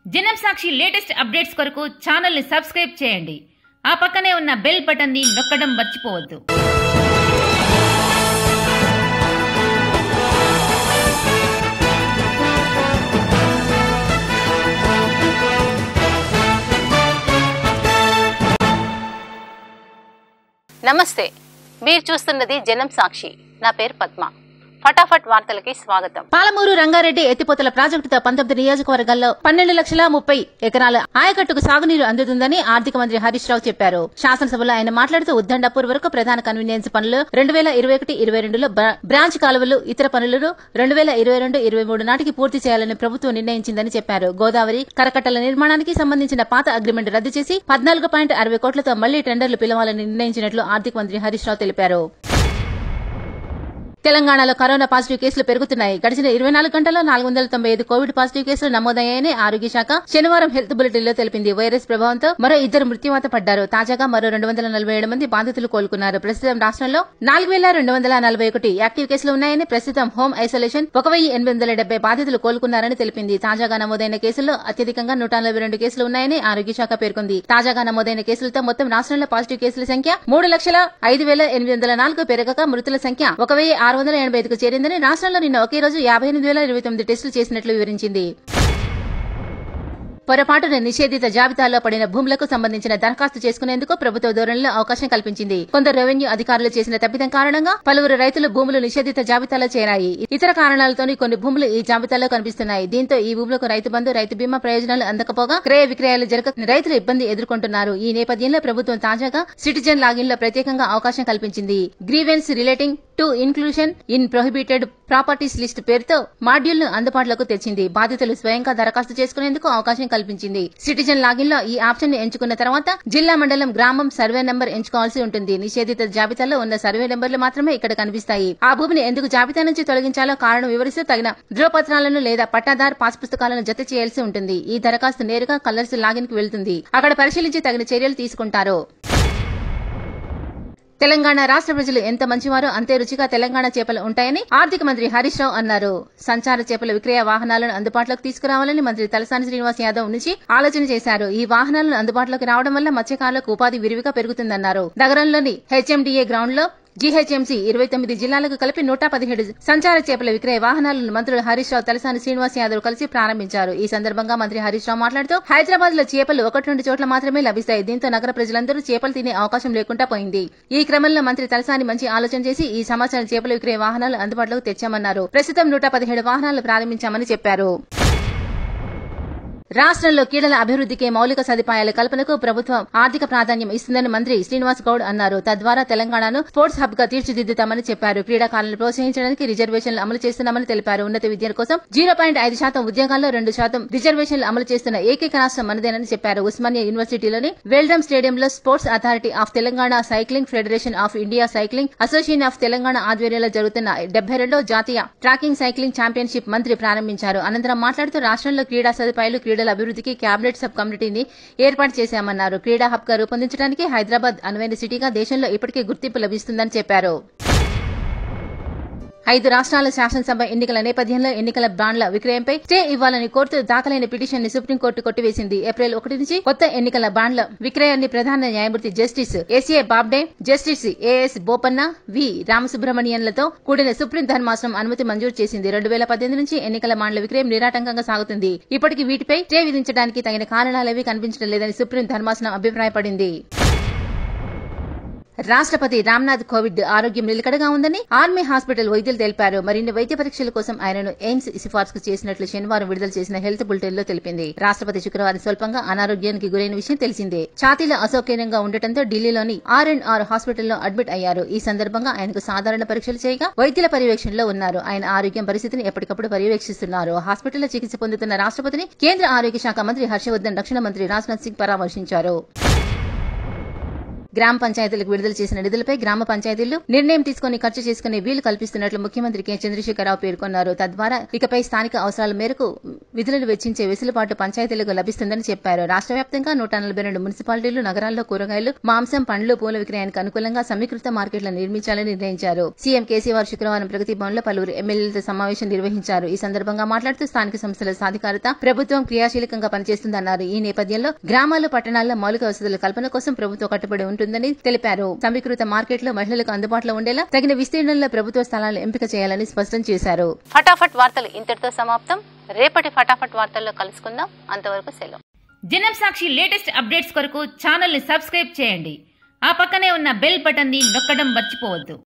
జనం సాక్షి latest updates కొరకు ఛానల్ని సబ్స్క్రైబ్ చేయండి ఆ పక్కనే ఉన్న బెల్ బటన్ని నొక్కడం మర్చిపోవద్దు నమస్తే మీరు చూస్తున్నది జనం సాక్షి నా పేరు పద్మ ఫటాఫట్ వార్తలకి స్వాగతం పాలమూరు రంగారెడ్డి ఎత్తిపోతల ప్రాజెక్టుతో పంతొమ్మిది నియోజకవర్గాల్లో పన్నెండు లక్షల ముప్పై ఎకరాల ఆయకట్టుకు సాగునీరు అందుతుందని ఆర్థిక మంత్రి హరీష్ రావు చెప్పారు శాసనసభలో ఆయన మాట్లాడుతూ ఉద్దండపూర్ వరకు ప్రధాన కన్వీనియన్స్ పనులు రెండు వేల ఇరవై ఒకటి ఇరవై రెండులో బ్రా- బ్రాంచ్ కాలువలు ఇతర పనులను రెండు వేల ఇరవై రెండు ఇరవై మూడు నాటికి పూర్తి చేయాలని ప్రభుత్వం నిర్ణయించిందని చెప్పారు గోదావరి కరకట్టల నిర్మాణానికి సంబంధించిన పాత అగ్రిమెంట్ రద్దు చేసి పద్నాలుగు పాయింట్ అరవై కోట్లతో మళ్లీ టెండర్లు పిలవాలని నిర్ణయించినట్లు ఆర్థిక మంత్రి హరీష్ రావు తెలిపారు తెలంగాణలో కరోనా పాజిటివ్ కేసులు పెరుగుతున్నాయి గడిచిన ఇరవై నాలుగు గంటల్లో నాలుగు వందల తొంభై ఐదు కోవిడ్ పాజిటివ్ కేసులు నమోదయ్యాయని ఆరోగ్య శాఖ శనివారం హెల్త్ బులెటిన్ లో తెలిపింది వైరస్ ప్రభావంతో మరో ఇద్దరు మృత్యువాత పడ్డారు తాజాగా మరో రెండు వందల నలభై ఏడు మంది బాధితులు కోలుకున్నారు ప్రస్తుతం రాష్ట్రంలో నాలుగు వేల రెండు వందల నలభై ఒకటి యాక్టివ్ కేసులు ఉన్నాయని ప్రస్తుతం హోమ్ ఐసోలేషన్ ఒక వెయ్యి ఎనిమిది వందల డెబ్బై బాధితులు కోలుకున్నారని తెలిపింది తాజాగా నమోదైన కేసుల్లో అత్యధికంగా నూట నలభై రెండు కేసులు ఉన్నాయని ఆరోగ్య శాఖ పేర్కొంది తాజాగా నమోదైన కేసులతో మొత్తం రాష్ట్రంలో పాజిటివ్ కేసుల సంఖ్య మూడు లక్షల ఐదు వేల ఎనిమిది వందల నాలుగు పెరగక మృతుల సంఖ్య ఒక వెయ్యి ఆరు వందల ఎనభై ఐదుకు చేరిందని రాష్ట్రంలో నిన్న ఒకే రోజు యాభై ఎనిమిది వేల ఇరవై తొమ్మిది టెస్టులు చేసినట్లు వివరించింది పొరపాటున నిషేధిత జాబితాలో పడిన భూములకు సంబంధించిన దరఖాస్తు చేసుకునేందుకు ప్రభుత్వ ధోరణిలో అవకాశం కల్పించింది కొందరు రెవెన్యూ అధికారులు చేసిన తప్పిదం కారణంగా పలువురు రైతులు భూములు నిషేధిత జాబితాలో చేరాయి ఇతర కారణాలతోని కొన్ని భూములు ఈ జాబితాలో కనిపిస్తున్నాయి దీంతో ఈ భూములకు రైతు బంధు రైతు బీమా ప్రయోజనాలు అందకపోగా క్రయ విక్రయాలు జరగ రైతులు ఇబ్బంది ఎదుర్కొంటున్నారు ఈ నేపథ్యంలో ప్రభుత్వం తాజాగా సిటిజన్ లాగిన్ లో ప్రత్యేకంగా అవకాశం కల్పించింది grievance relating to inclusion in prohibited properties list పేరుతో మాడ్యూల్ ను అందుబాటులోకి తెచ్చింది బాధితులు స్వయంగా దరఖాస్తు చేసుకునేందుకు అవకాశం కల్పించింది సిటిజన్ లాగిన్ లో ఈ ఆప్షన్ ని ఎంచుకున్న తర్వాత జిల్లా మండలం గ్రామం సర్వే నంబర్ ఎంచుకోవాల్సి ఉంటుంది నిషేధిత జాబితాలో ఉన్న సర్వే నెంబర్లు మాత్రమే ఇక్కడ కనిపిస్తాయి ఆ భూమిని ఎందుకు జాబితా నుంచి తొలగించాలో కారణం వివరిస్తూ తగిన ధృవపత్రాలను లేదా పట్టాదార్ పాస్ పుస్తకాలను జత చేయాల్సి ఉంటుంది ఈ దరఖాస్తు నేరుగా కలర్స్ లాగిన్ కు వెళ్తుంది అక్కడ పరిశీలించి తగిన చర్యలు తీసుకుంటారు తెలంగాణ రాష్ట్ర ప్రజలు ఎంత మంచివారో అంతే రుచిగా తెలంగాణ చేపలు ఉంటాయని ఆర్థిక మంత్రి హరీష్ రావు అన్నారు సంచార చేపల విక్రయ వాహనాలను అందుబాటులోకి తీసుకురావాలని మంత్రి తలసాని శ్రీనివాస్ యాదవ్ నుంచి ఆలోచన చేశారు ఈ వాహనాలను అందుబాటులోకి రావడం వల్ల మత్స్యకారులకు ఉపాధి విరివిగా పెరుగుతుందన్నారు నగరంలోని హెచ్ఎండిఏ గ్రౌండ్ లో జీహెచ్ఎంసీ ఇరవై తొమ్మిది జిల్లాలకు కలిపి నూట పదిహేడు సంచార చేపల విక్రయ వాహనాలను మంత్రులు హరీష్ రావు తలసాని శ్రీనివాస్ యాదవ్ కలిసి ప్రారంభించారు ఈ సందర్భంగా మంత్రి హరీష్ రావు మాట్లాడుతూ హైదరాబాద్ లో చేపలు ఒకటి రెండు చోట్ల మాత్రమే లభిస్తాయి దీంతో నగర ప్రజలందరూ చేపలు తినే అవకాశం లేకుండా పోయింది ఈ క్రమంలో మంత్రి తలసాని మంచి ఆలోచన చేసి ఈ సంవత్సరం చేపల విక్రయ వాహనాలు అందుబాటులోకి తెచ్చామన్నారు ప్రస్తుతం నూట పదిహేడు వాహనాలు ప్రారంభించామని చెప్పారు రాష్ట్రంలో క్రీడల అభివృద్ధికి మౌలిక సదుపాయాల కల్పనకు ప్రభుత్వం ఆర్థిక ప్రాధాన్యం ఇస్తుందని మంత్రి శ్రీనివాస్ గౌడ్ అన్నారు తద్వారా తెలంగాణను స్పోర్ట్స్ హబ్ గా తీర్చిదిద్దుతామని చెప్పారు క్రీడాకారులను ప్రోత్సహించడానికి రిజర్వేషన్లు అమలు చేస్తున్నామని తెలిపారు ఉన్నత విద్య కోసం జీరో పాయింట్ ఐదు శాతం ఉద్యోగాల్లో రెండు శాతం రిజర్వేషన్లు అమలు చేస్తున్న ఏకైక రాష్ట్రం మనదేనని చెప్పారు ఉస్మానియా యూనివర్సిటీలోని వెల్డమ్ స్టేడియంలో sports authority of Telangana cycling federation of India cycling association of Telangana ఆధ్వర్యంలో జరుగుతున్న డెబ్బై రెండో జాతీయ ట్రాకింగ్ సైక్లింగ్ ఛాంపియన్షిప్ మంత్రి ప్రారంభించారు అనంతరం మాట్లాడుతూ రాష్ట్రంలో క్రీడా సదుపాయాలు క్రీడల అభివృద్ధికి కేబినెట్ సబ్ కమిటీని ఏర్పాటు చేశామన్నారు క్రీడా హబ్ గా రూపొందించడానికి హైదరాబాద్ అనువైన సిటీగా దేశంలో ఇప్పటికే గుర్తింపు లభిస్తుందని చెప్పారు ఐదు రాష్ట్రాల శాసనసభ ఎన్నికల నేపథ్యంలో ఎన్నికల బాండ్ల విక్రయంపై స్టే ఇవ్వాలని కోరుతూ దాఖలైన పిటిషన్ ని సుప్రీంకోర్టు కొట్టివేసింది ఏప్రిల్ ఒకటి నుంచి కొత్త ఎన్నికల బాండ్ల విక్రయాన్ని ప్రధాన న్యాయమూర్తి జస్టిస్ ఏసీఏ Bobde justice A S Bopanna V రామసుబ్రహ్మణ్యన్లతో కూడిన సుప్రీం ధర్మాసనం అనుమతి మంజూరు చేసింది రెండు వేల పద్దెనిమిది నుంచి ఎన్నికల బాండ్ల విక్రయం నిరాటంకంగా సాగుతుంది ఇప్పటికి వీటిపై స్టే విధించడానికి తగిన కారణాలేవీ కనిపించడం లేదని సుప్రీం ధర్మాసనం అభిప్రాయపడింది రాష్ట్రపతి రామ్నాథ్ కోవిడ్ ఆరోగ్యం నిలకడగా ఉందని ఆర్మీ హాస్పిటల్ వైద్యులు తెలిపారు మరిన్ని వైద్య పరీక్షల కోసం ఆయనను ఎయిమ్స్ సిఫార్సు చేసినట్లు శనివారం విడుదల చేసిన హెల్త్ బులెటిన్ లో తెలిపింది రాష్ట్రపతి శుక్రవారం స్వల్పంగా అనారోగ్యానికి గురైన విషయం తెలిసిందే ఛాతీలో అసౌకర్యంగా ఉండటంతో ఢిల్లీలోని ఆర్ అండ్ ఆర్ హాస్పిటల్లో అడ్మిట్ అయ్యారు ఈ సందర్భంగా ఆయనకు సాధారణ పరీక్షలు చేయగా వైద్యుల పర్యవేక్షణలో ఉన్నారు ఆయన ఆరోగ్యం పరిస్థితిని ఎప్పటికప్పుడు పర్యవేక్షిస్తున్నారు హాస్పిటల్లో చికిత్స పొందుతున్న రాష్ట్రపతిని కేంద్ర ఆరోగ్య శాఖ మంత్రి హర్షవర్ధన్ రక్షణ మంత్రి రాజ్నాథ్ సింగ్ పరామర్శించారు గ్రామ పంచాయతీలకు విడుదల చేసిన నిధులపై గ్రామ పంచాయతీలు నిర్ణయం తీసుకుని ఖర్చు చేసుకునే వీలు కల్పిస్తున్నట్లు ముఖ్యమంత్రి కె చంద్రశేఖరరావు పేర్కొన్నారు తద్వారా ఇకపై స్థానిక అవసరాల మేరకు విధులను వెచ్చించే వెసులుబాటు పంచాయతీలకు లభిస్తుందని చెప్పారు రాష్ట్ర వ్యాప్తంగా నూట నలభై రెండు మున్సిపాలిటీలు నగరాల్లో కూరగాయలు మాంసం పండ్లు పూల విక్రయానికి అనుకూలంగా సమీకృత మార్కెట్లను నిర్మించాలని నిర్ణయించారు సీఎం కేసీఆర్ శుక్రవారం ప్రగతి భవన్ లో పలువురు ఎమ్మెల్యేలతో సమావేశం నిర్వహించారు ఈ సందర్భంగా మాట్లాడుతూ స్థానిక సంస్థల సాధికారత ప్రభుత్వం క్రియాశీలకంగా పనిచేస్తుందన్నారు ఈ నేపథ్యంలో గ్రామాలు పట్టణాల్లో మౌలిక వసతుల కల్పన కోసం ప్రభుత్వం కట్టుబడి ఉంటుందని తెలిపారు సమీకృత మార్కెట్లో మహిళలకు అందుబాటులో ఉండేలా తగిన విస్తీర్ణంలో ప్రభుత్వ స్థలాలను ఎంపిక చేయాలని స్పష్టం చేశారు ఫటాఫట్ వార్తలు ఇంతటితో సమాప్తం రేపటి ఫటాఫట్ వార్తల్లో కలుసుకుందాం అంతవరకు సెలవు జనం సాక్షి లేటెస్ట్ అప్డేట్స్ కొరకు ఛానల్ని సబ్స్క్రైబ్ చేయండి ఆ పక్కనే ఉన్న బెల్ బటన్ని నొక్కడం మర్చిపోవద్దు